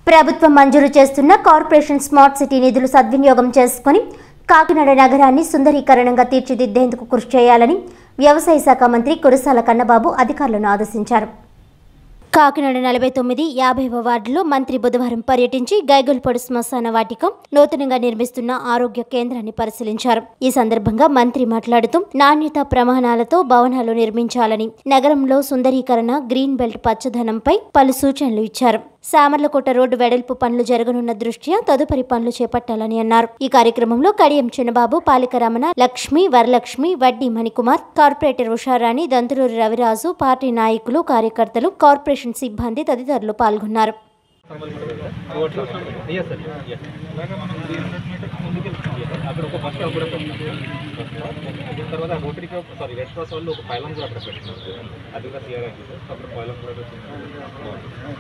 ప్రభుత్వం మంజూరు చేస్తున్న కార్పొరేషన్ స్మార్ట్ సిటీ నిధులు సద్వినియోగం చేసుకుని కాకినాడ నగరాన్ని సుందరీకరణంగా తీర్చిదిద్దేందుకు కృషి చేయాలని వ్యవసాయ శాఖ మంత్రి కురసాల కన్నబాబు అధికారులను ఆదేశించారు కాకినాడ నలభై తొమ్మిది యాభైవ వార్డులో మంత్రి బుధవారం పర్యటించి గైగొల్పొడు శ్మశాన వాటిక నూతనంగా నిర్మిస్తున్న ఆరోగ్య కేంద్రాన్ని పరిశీలించారు ఈ సందర్భంగా మంత్రి మాట్లాడుతూ నాణ్యత ప్రమాణాలతో భవనాలు నిర్మించాలని నగరంలో సుందరీకరణ గ్రీన్ బెల్ట్ పచ్చదనంపై పలు సూచనలు ఇచ్చారు సామర్లకోట రోడ్డు వెడల్పు పనులు జరగనున్న దృష్ట్యా తదుపరి పనులు చేపట్టాలని అన్నారు ఈ కార్యక్రమంలో కడియం చిన్నబాబు పాలిక రమణ లక్ష్మి వరలక్ష్మి వడ్డీ మణికుమార్ కార్పొరేటర్ ఉషారాణి దంతులూరి రవిరాజు పార్టీ నాయకులు కార్యకర్తలు కార్పొరేషన్ సిబ్బంది తదితరులు పాల్గొన్నారు Yes, sir. Yes. అక్కడ ఒక బస్ స్టాప్ కూడా పెట్టినాం దీని తర్వాత రోటరీ సారీ రెడ్ క్రాస్ వాళ్ళు ఒక పైలం కూడా అక్కడ పెట్టినారు అది కూడా క్లియర్ అయింది సార్ అక్కడ పైలం కూడా పెట్టినారు